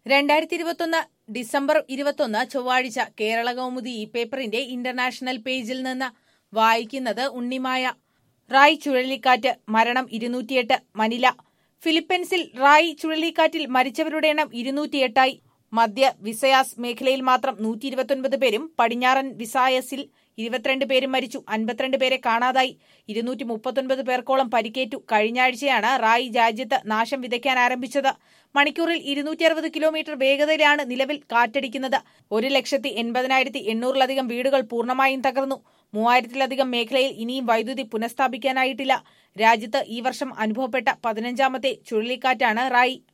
രണ്ടായിരത്തി ഇരുപത്തൊന്ന് ഡിസംബർ ഇരുപത്തൊന്ന് ചൊവ്വാഴ്ച കേരള കൗമുദി ഈ പേപ്പറിന്റെ ഇന്റർനാഷണൽ പേജിൽ നിന്ന് വായിക്കുന്നത് ഉണ്ണിമായ റായ് ചുഴലിക്കാറ്റ് മരണം ഇരുന്നൂറ്റിയെട്ട് മനില ഫിലിപ്പീൻസിൽ റായ് ചുഴലിക്കാറ്റിൽ മരിച്ചവരുടെ എണ്ണം ഇരുന്നൂറ്റിയെട്ടായി മധ്യ വിസയാസ് മേഖലയിൽ മാത്രം നൂറ്റി ഇരുപത്തൊൻപത് പേരും പടിഞ്ഞാറൻ വിസായസിൽ ഇരുപത്തിരണ്ട് പേരും മരിച്ചു അൻപത്തിരണ്ട് പേരെ കാണാതായി ഇരുന്നൂറ്റി മുപ്പത്തൊൻപത് പേർക്കോളം പരിക്കേറ്റു കഴിഞ്ഞ ആഴ്ചയാണ് റായ് രാജ്യത്ത് നാശം വിതയ്ക്കാൻ ആരംഭിച്ചത് മണിക്കൂറിൽ ഇരുന്നൂറ്റി അറുപത് കിലോമീറ്റർ വേഗതയിലാണ് നിലവിൽ കാറ്റടിക്കുന്നത് ഒരു ലക്ഷത്തി എൺപതിനായിരത്തി എണ്ണൂറിലധികം വീടുകൾ പൂർണ്ണമായും തകർന്നു മൂവായിരത്തിലധികം മേഖലയിൽ ഇനിയും വൈദ്യുതി പുനഃസ്ഥാപിക്കാനായിട്ടില്ല രാജ്യത്ത് ഈ വർഷം അനുഭവപ്പെട്ട പതിനഞ്ചാമത്തെ ചുഴലിക്കാറ്റാണ് റായ്